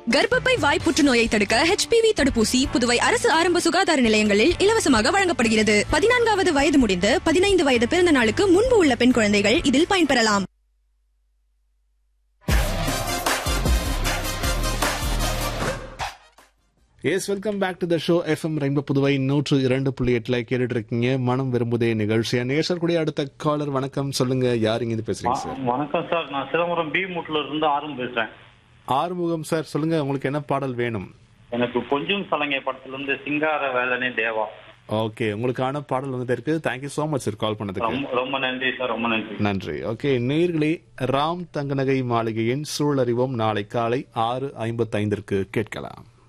கர்ப்பப்பை வாய் புற்றுநோயை தடுக்க ஹெச்பிவி தடுப்பூசி புதுவை அரசு ஆரம்ப சுகாதார நிலையங்களில் இலவசமாக வழங்கப்படுகிறது பதினான்காவது வயது முடிந்து பதினைந்து வயது பிறந்த நாளுக்கு முன்பு உள்ள பெண் குழந்தைகள் இதில் பயன்பெறலாம் yes welcome back to the show FM Rainbow Puduvai நூற்று இரண்டு புள்ளி எட்டுல கேட்டுட்டு இருக்கீங்க மனம் விரும்புதே நிகழ்ச்சியா நேசர் கூடிய அடுத்த காலர் வணக்கம் சொல்லுங்க யார் இங்க இருந்து பேசுறீங்க சார் வணக்கம் சார் நான் சிதம்பரம் பி மூட்ல இருந்து ஆரம் பேசுறேன் ஆறுமுகம் சார் சொல்லுங்க உங்களுக்கு என்ன பாடல் வேணும் எனக்கு கொஞ்சம் சலங்கை படத்துல இருந்து சிங்கார வேலனே தேவா ஓகே உங்களுக்கான பாடல் வந்துட்டு இருக்கு thank you so much sir call பண்ணதுக்கு ரொம்ப ரொம்ப நன்றி சார் ரொம்ப நன்றி நன்றி ஓகே நேர்களே ராம் தங்கநகை மாளிகையின் சூழறிவோம் நாளை காலை ஆறு ஐம்பத்தைந்திற்கு கேட்கலாம்